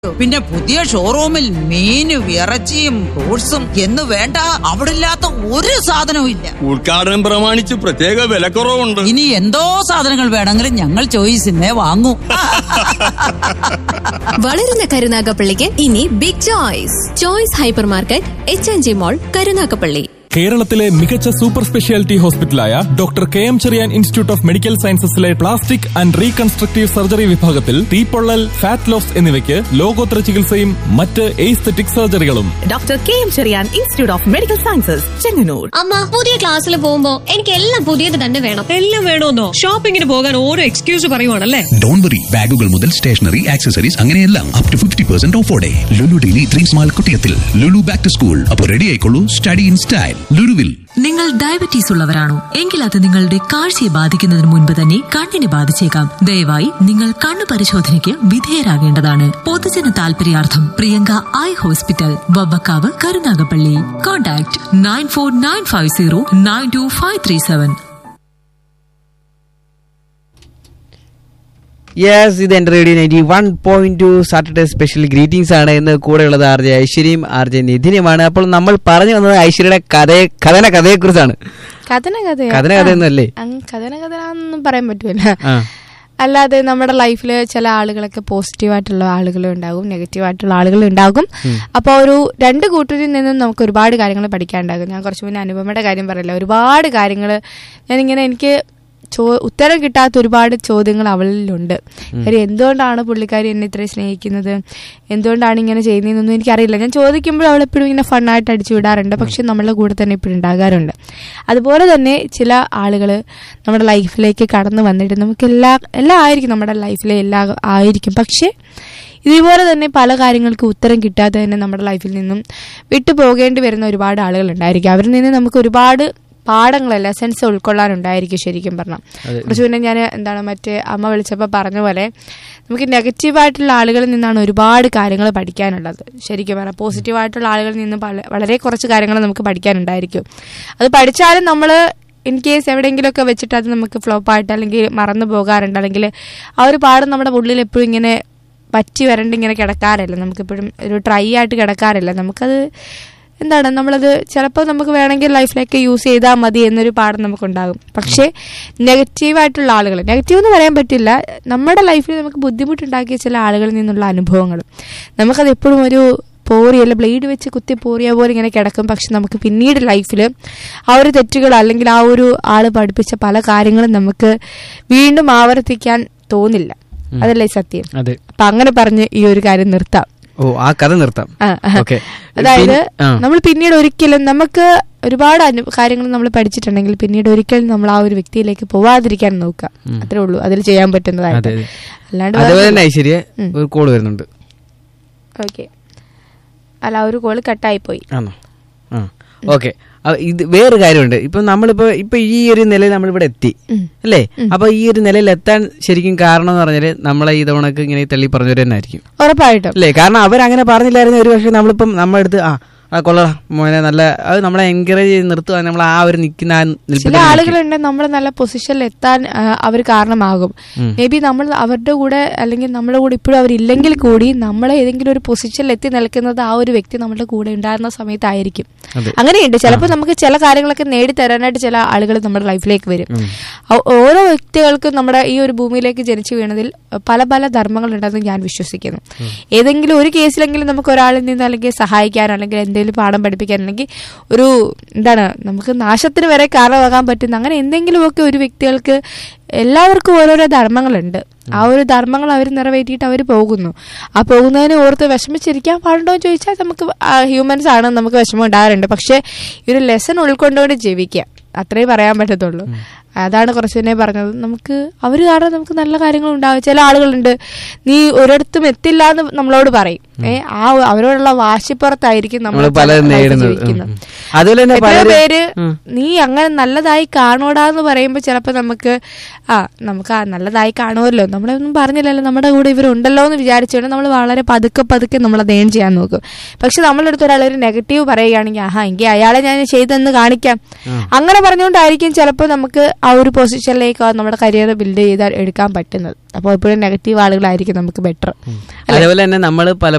പിന്നെ പുതിയ ഷോറൂമിൽ മീനും ഇറച്ചിയും ഫ്രൂട്ട്സും എന്ന് വേണ്ട അവിടെ ഇല്ലാത്ത ഒരു സാധനവും ഇല്ല ഉദ്ഘാടനം പ്രമാണിച്ച് പ്രത്യേക വിലക്കുറവുണ്ട് ഇനി എന്തോ സാധനങ്ങൾ വേണമെങ്കിലും ഞങ്ങൾ ചോയ്സിനെ വാങ്ങൂ വളരുന്ന കരുനാഗപ്പള്ളിക്ക് ഇനി big choice choice hyper market H N G mall Karunagappally കേരളത്തിലെ മികച്ച സൂപ്പർ സ്പെഷ്യാലിറ്റി ഹോസ്പിറ്റലായ doctor K M Cherian institute of medical സയൻസസിലെ പ്ലാസ്റ്റിക് ആൻഡ് റീകൺസ്ട്രക്റ്റീവ് സർജറി വിഭാഗത്തിൽ തീപ്പൊള്ളൽ ഫാറ്റ് ലോസ് എന്നിവയ്ക്ക് ലോകോത്തര ചികിത്സയും മറ്റ് എയ്സ്തെറ്റിക് സർജറികളും doctor K M Cherian institute of medical sciences Chengannur അമ്മ പുതിയ ക്ലാസ്സിൽ പോകുമ്പോ എനിക്ക് എല്ലാം പുതിയത് തന്നെ വേണം എല്ലാം വേണമെന്നോ ഷോപ്പിങ്ങിന് പോകാൻ ഓരോ എക്സ്ക്യൂസ് പറയുവാണല്ലേ ഡോൺ വറി ബാഗുകൾ മുതൽ സ്റ്റേഷനറി ആക്സസറീസ് അങ്ങനെയെല്ലാം അപ് ടു ഫിഫ്റ്റി പെർസെന്റ് ഓഫോടെ ലുലു ഡെയിലി ത്രീ സ്മാൾ കുട്ടിയത്തിൽ ലുലു ബാക്ക് ടു സ്കൂൾ അപ്പോൾ റെഡി ആയിക്കോളൂ സ്റ്റഡി ഇൻ സ്റ്റൈൽ ലുലുവിൽ നിങ്ങൾ ഡയബറ്റീസ് ഉള്ളവരാണോ എങ്കിൽ അത് നിങ്ങളുടെ കാഴ്ചയെ ബാധിക്കുന്നതിന് മുൻപ് തന്നെ കണ്ണിനെ ബാധിച്ചേക്കാം ദയവായി നിങ്ങൾ കണ്ണു പരിശോധനയ്ക്ക് വിധേയരാകേണ്ടതാണ് പൊതുജന താൽപര്യാർത്ഥം Priyanka eye hospital Vavvakkavu Karunagappally contact nine four nine five zero nine two five three seven yes ഇത് എൻ്റെ radio ninety one point two Saturday special greetings ആണ് ഇന്ന് കൂടെയുള്ളത് ആർ ജെ ഐശ്വര്യയും ആർ ജെ നിധിനുമാണ് അപ്പോൾ നമ്മൾ പറഞ്ഞു വന്നത് ഐശ്വര്യയുടെ കഥയെ കഥന കഥയെക്കുറിച്ചാണ് കഥന കഥ കഥന കഥയൊന്നുമല്ലേ കഥന കഥ ഒന്നും പറയാൻ പറ്റൂല ആ അല്ലാതെ നമ്മുടെ ലൈഫിൽ ചില ആളുകളൊക്കെ പോസിറ്റീവായിട്ടുള്ള ആളുകളും ഉണ്ടാകും നെഗറ്റീവായിട്ടുള്ള ആളുകളും ഉണ്ടാകും അപ്പോൾ ഒരു രണ്ട് കൂട്ടരിൽ നിന്നും നമുക്ക് ഒരുപാട് കാര്യങ്ങൾ പഠിക്കാനുണ്ടാകും ഞാൻ കുറച്ച് മുന്നേ അനുപമയുടെ കാര്യം പറയില്ല ഒരുപാട് കാര്യങ്ങൾ ഞാനിങ്ങനെ എനിക്ക് ചോ ഉത്തരം കിട്ടാത്ത ഒരുപാട് ചോദ്യങ്ങൾ അവളിലുണ്ട് കാര്യം എന്തുകൊണ്ടാണ് പുള്ളിക്കാരി എന്നെ ഇത്രയും സ്നേഹിക്കുന്നത് എന്തുകൊണ്ടാണ് ഇങ്ങനെ ചെയ്യുന്നതെന്നൊന്നും എനിക്കറിയില്ല ഞാൻ ചോദിക്കുമ്പോൾ അവൾ എപ്പോഴും ഇങ്ങനെ ഫണ്ണായിട്ട് അടിച്ചു വിടാറുണ്ട് പക്ഷെ നമ്മളുടെ കൂടെ തന്നെ ഇപ്പോഴും ഉണ്ടാകാറുണ്ട് അതുപോലെ തന്നെ ചില ആളുകൾ നമ്മുടെ ലൈഫിലേക്ക് കടന്നു വന്നിട്ട് നമുക്ക് എല്ലാ എല്ലാം ആയിരിക്കും നമ്മുടെ ലൈഫിലെ എല്ലാ ആയിരിക്കും പക്ഷേ ഇതുപോലെ തന്നെ പല കാര്യങ്ങൾക്ക് ഉത്തരം കിട്ടാതെ തന്നെ നമ്മുടെ ലൈഫിൽ നിന്നും വിട്ടു പോകേണ്ടി വരുന്ന ഒരുപാട് ആളുകൾ ഉണ്ടായിരിക്കും അവരിൽ നിന്ന് നമുക്ക് ഒരുപാട് പാഠങ്ങൾ ലെസൺസ് ഉൾക്കൊള്ളാനുണ്ടായിരിക്കും ശരിക്കും പറഞ്ഞാൽ കുറച്ച് മുന്നേ ഞാൻ എന്താണ് മറ്റേ അമ്മ വിളിച്ചപ്പോൾ പറഞ്ഞ പോലെ നമുക്ക് നെഗറ്റീവായിട്ടുള്ള ആളുകളിൽ നിന്നാണ് ഒരുപാട് കാര്യങ്ങൾ പഠിക്കാനുള്ളത് ശരിക്കും പറഞ്ഞാൽ പോസിറ്റീവായിട്ടുള്ള ആളുകളിൽ നിന്ന് പല വളരെ കുറച്ച് കാര്യങ്ങൾ നമുക്ക് പഠിക്കാനുണ്ടായിരിക്കും അത് പഠിച്ചാലും നമ്മൾ ഇൻ കേസ് എവിടെയെങ്കിലുമൊക്കെ വെച്ചിട്ട് അത് നമുക്ക് ഫ്ലോപ്പായിട്ട് അല്ലെങ്കിൽ മറന്നു പോകാറുണ്ട് അല്ലെങ്കിൽ ആ ഒരു പാഠം നമ്മുടെ ഉള്ളിൽ എപ്പോഴും ഇങ്ങനെ പറ്റി വരണ്ട് ഇങ്ങനെ കിടക്കാറില്ല നമുക്കെപ്പോഴും ഒരു ട്രൈ ആയിട്ട് കിടക്കാറില്ല നമുക്കത് എന്താണ് നമ്മളത് ചിലപ്പോൾ നമുക്ക് വേണമെങ്കിൽ ലൈഫിലേക്ക് യൂസ് ചെയ്താൽ മതി എന്നൊരു പാഠം നമുക്കുണ്ടാകും പക്ഷേ നെഗറ്റീവായിട്ടുള്ള ആളുകൾ നെഗറ്റീവ് എന്ന് പറയാൻ പറ്റില്ല നമ്മുടെ ലൈഫിൽ നമുക്ക് ബുദ്ധിമുട്ടുണ്ടാക്കിയ ചില ആളുകളിൽ നിന്നുള്ള അനുഭവങ്ങളും നമുക്കത് എപ്പോഴും ഒരു പോറിയല്ല ബ്ലേഡ് വെച്ച് കുത്തി പോറിയ പോലെ ഇങ്ങനെ കിടക്കും പക്ഷെ നമുക്ക് പിന്നീട് ലൈഫിൽ ആ ഒരു തെറ്റുകൾ അല്ലെങ്കിൽ ആ ഒരു ആൾ പഠിപ്പിച്ച പല കാര്യങ്ങളും നമുക്ക് വീണ്ടും ആവർത്തിക്കാൻ തോന്നില്ല അതല്ലേ സത്യം അതെ അപ്പൊ അങ്ങനെ പറഞ്ഞ് ഈ ഒരു കാര്യം നിർത്താം ഓ ആ കഥ നിർത്താം ആ, ആ. ഓക്കെ അതായത് ആ. നമ്മൾ പിന്നീട് ഒരിക്കലും നമുക്ക് ഒരുപാട് അനു കാര്യങ്ങൾ നമ്മൾ പഠിച്ചിട്ടുണ്ടെങ്കിൽ പിന്നീട് ഒരിക്കലും നമ്മൾ ആ ഒരു വ്യക്തിയിലേക്ക് പോവാതിരിക്കാൻ നോക്കുക അത്രേ ഉള്ളൂ അതിൽ ചെയ്യാൻ പറ്റുന്നതായിട്ട് അതെ, അതെ. അല്ലാണ്ട് അതുപോലെ തന്നെ ഐശ്വര്യ ഒരു കോൾ വരുന്നുണ്ട് ഓക്കെ അല്ല ആ ഒരു കോള് കട്ടായി പോയി ആണോ ആ ഓക്കെ ഇത് വേറെ കാര്യമുണ്ട് ഇപ്പൊ നമ്മളിപ്പോ ഇപ്പൊ ഈ ഒരു നിലയിൽ നമ്മളിവിടെ എത്തി അല്ലേ അപ്പൊ ഈ ഒരു നിലയിൽ എത്താൻ ശരിക്കും കാരണം എന്ന് പറഞ്ഞാല് നമ്മളെ ഈ തവണക്ക് ഇങ്ങനെ തള്ളി പറഞ്ഞവര് തന്നെ ആയിരിക്കും ഉറപ്പായിട്ടും അല്ലേ കാരണം അവരങ്ങനെ പറഞ്ഞില്ലായിരുന്നു ഒരു പക്ഷേ നമ്മളിപ്പം നമ്മളെടുത്ത് ആ ആ കൊള്ളടാ മോനെ നല്ല അത് നമ്മളെ എൻകറേജ് ചെയ്ത് നിർത്തുക നമ്മൾ ആ ഒരു നിൽക്കുന്ന ആ നിൽപ്പിൽ ചില തന്നെ നിൽക്കും. ആളുകളുണ്ട് നമ്മൾ നല്ല പൊസിഷനിൽ എത്താൻ അവർ കാരണമാകും മേ ബി നമ്മൾ അവരുടെ കൂടെ അല്ലെങ്കിൽ നമ്മുടെ കൂടെ ഇപ്പോഴും അവരില്ലെങ്കിൽ കൂടി നമ്മളെ ഏതെങ്കിലും ഒരു പൊസിഷനിൽ എത്തി നിൽക്കുന്നത് ആ ഒരു വ്യക്തി നമ്മുടെ കൂടെ ഉണ്ടായിരുന്ന സമയത്തായിരിക്കും അതെ. അങ്ങനെയുണ്ട് ചിലപ്പോൾ നമുക്ക് ചില കാര്യങ്ങളൊക്കെ നേടിത്തരാനായിട്ട് ചില ആളുകൾ നമ്മുടെ ലൈഫിലേക്ക് വരും ഓ- ഓരോ വ്യക്തികൾക്കും നമ്മുടെ ഈ ഒരു ഭൂമിയിലേക്ക് ജനിച്ചു വീണതിൽ പല പല ധർമ്മങ്ങളുണ്ടെന്ന് ഞാൻ വിശ്വസിക്കുന്നു ഏതെങ്കിലും ഒരു കേസിലെങ്കിലും നമുക്ക് ഒരാളിൽ നിന്ന് അല്ലെങ്കിൽ സഹായിക്കാനോ അല്ലെങ്കിൽ എന്തെങ്കിലും പാഠം പഠിപ്പിക്കാനോ അല്ലെങ്കിൽ ഒരു എന്താണ് നമുക്ക് നാശത്തിന് വരെ കാരണമാകാൻ പറ്റുന്ന അങ്ങനെ എന്തെങ്കിലുമൊക്കെ ഒരു വ്യക്തികൾക്ക് എല്ലാവർക്കും ഓരോരോ ധർമ്മങ്ങളുണ്ട് ആ ഒരു ധർമ്മങ്ങൾ അവർ നിറവേറ്റിയിട്ട് അവർ പോകുന്നു ആ പോകുന്നതിന് ഓർത്ത് വിഷമിച്ചിരിക്കാൻ പാടുണ്ടോ എന്ന് ചോദിച്ചാൽ നമുക്ക് ഹ്യൂമൻസ് ആണ് നമുക്ക് വിഷമം ഉണ്ടാകാറുണ്ട് പക്ഷേ ഈ ഒരു ലെസൺ ഉൾക്കൊണ്ടുകൊണ്ട് ജീവിക്കുക അത്രേ പറയാൻ പറ്റത്തുള്ളൂ അതാണ് കുറച്ച് തന്നെ പറഞ്ഞത് നമുക്ക് അവർ കാരണം നമുക്ക് നല്ല കാര്യങ്ങൾ ഉണ്ടാവും ചില ആളുകളുണ്ട് നീ ഒരിടത്തും എത്തില്ല എന്ന് നമ്മളോട് പറയും ഏ ആ അവരോടുള്ള വാശിപ്പുറത്തായിരിക്കും നമ്മൾ നമ്മള് പലതും life നേടുന്നത്. ജീവിക്കുന്നത്. ഉം. അതുപോലെ തന്നെ എത്രയോ പലരും- പേര് ഉം. നീ അങ്ങനെ നല്ലതായി കാണോടാന്ന് പറയുമ്പോൾ ചിലപ്പോൾ നമുക്ക് ആ നമുക്ക് ആ നല്ലതായി കാണുമല്ലോ നമ്മളൊന്നും പറഞ്ഞില്ലല്ലോ നമ്മുടെ കൂടെ ഇവരുണ്ടല്ലോ എന്ന് വിചാരിച്ചുകൊണ്ട് നമ്മൾ വളരെ പതുക്കെ പതുക്കെ നമ്മൾ അത് ഏൺ ചെയ്യാൻ നോക്കും പക്ഷെ നമ്മളെടുത്ത് ഒരാൾ ഒരു നെഗറ്റീവ് പറയുകയാണെങ്കിൽ ആഹാ എങ്കിൽ അയാളെ ഞാൻ ചെയ്തെന്ന് കാണിക്കാം അങ്ങനെ പറഞ്ഞുകൊണ്ടായിരിക്കും ചിലപ്പോൾ നമുക്ക് ആ ഒരു പൊസിഷനിലേക്ക് നമ്മുടെ കരിയർ ബിൽഡ് ചെയ്താൽ എടുക്കാൻ പറ്റുന്നത് അപ്പോൾ എപ്പോഴും നെഗറ്റീവ് ആളുകളായിരിക്കും നമുക്ക് ബെറ്റർ അതേപോലെ തന്നെ നമ്മൾ പല